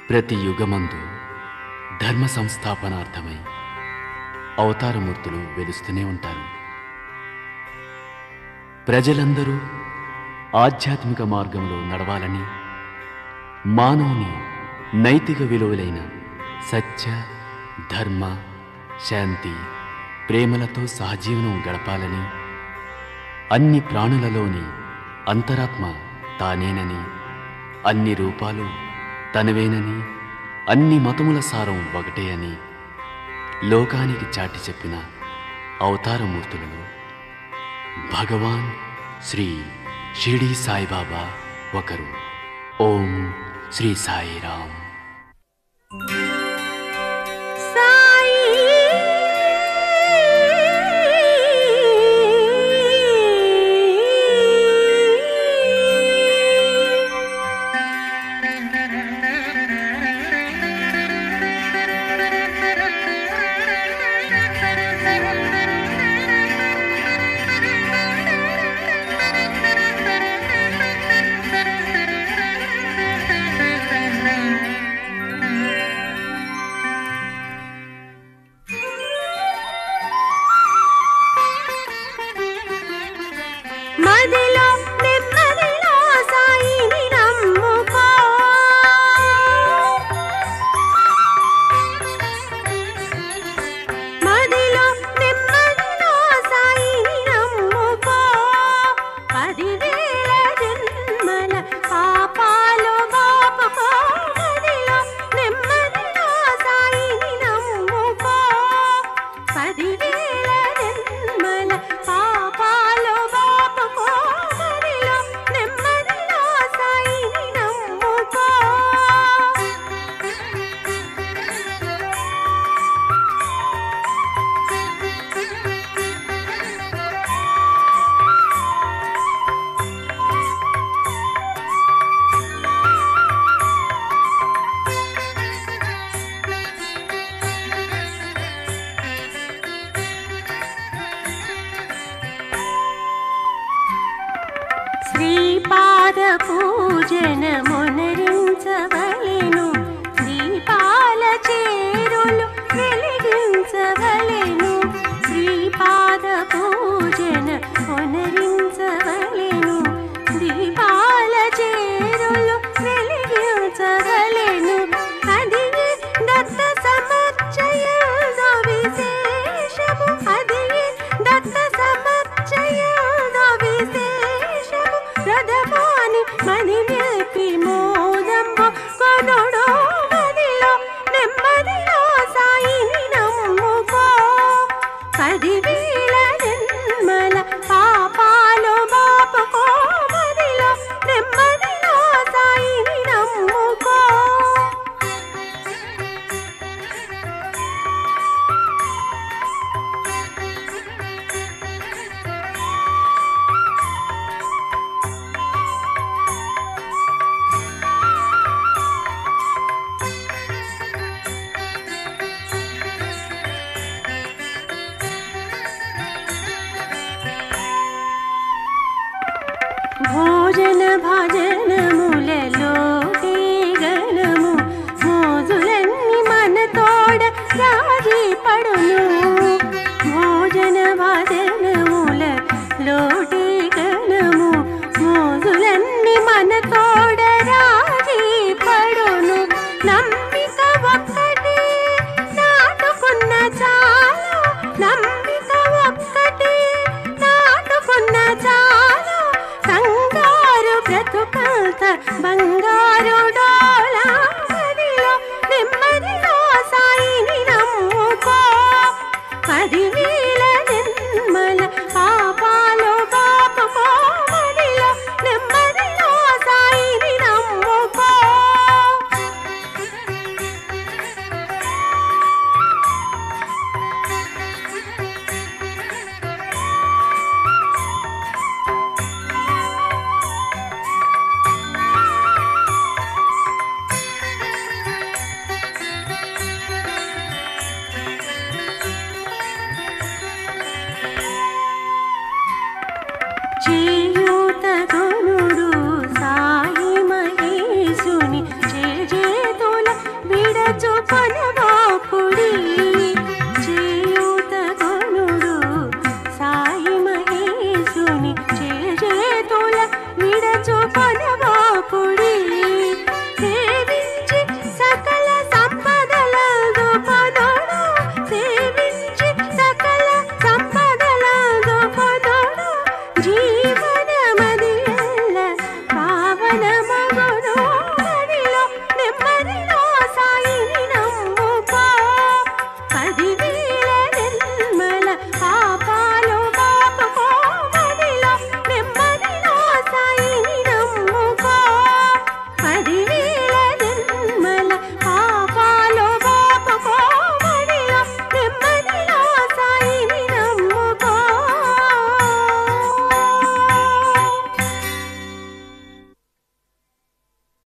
ప్రతి యుగమందు ధర్మ సంస్థాపనార్థమై అవతారమూర్తులు వెలుస్తూనే ఉంటారు ప్రజలందరూ ఆధ్యాత్మిక మార్గంలో నడవాలని మానవుని నైతిక విలువలైన సత్య ధర్మ శాంతి ప్రేమలతో సహజీవనం గడపాలని అన్ని ప్రాణులలోని అంతరాత్మ తానేనని అన్ని రూపాలు తనవేనని అన్ని మతముల సారం ఒకటే అని లోకానికి చాటి చెప్పిన అవతారమూర్తులలో భగవాన్ శ్రీ షిరిడి సాయిబాబా ఒకరు ఓం శ్రీ సాయిరామ్ సాయి మదిలో నెమ్మదిలో సాయిని నమ్ముకో మదిలో నెమ్మదిలో సాయిని నమ్ముకో పదివేల జన్మల పాపాలు బాపుకో మదిలో నెమ్మదిలో సాయిని నమ్ముకో పదివేల జన్మల పాపాలు బాపుకో మదిలో నెమ్మదిలో సాయిని నమ్ముకో శ్రీపాద పూజన మొనరించవలెను దీపాల చేరులు వెలిగించవలెను శ్రీపాద పూజన మొనరించవలెను దీపాల చేరులు వెలిగించవలెను అది దత్త సమర్చయద విశేషము అది దత్త సమర్చయద విశేషము రథమాని మని నిలిపి మోదమ్మ కొనుడో మదిలో నెమ్మదిలో సాయిని నమ్ముకో పదివేల జన్మల పాపాలు బాపుకో మదిలో నెమ్మదిలో సాయిని నమ్ముకో భోజన భజనములలో గణము మోజులన్నీ మన తోడ రాజీ పడును భోజన భజనముల లోటి గణము మోజులన్నీ మన తోడ రాజీ పడును నమ్మిక ఒక్కటి నాటుకున్న చాలు నమ్మిక ఒక్కటి నాటుకున్న చాలు కంగారు బ్రతుకంత బంగారు డోలా మదిలో నెమ్మదిలో సాయిని నమ్ముకో పదివేల జన్మల పాపాలు పాపకో మదిలో నెమ్మదిలో సాయిని నమ్ముకో మనవ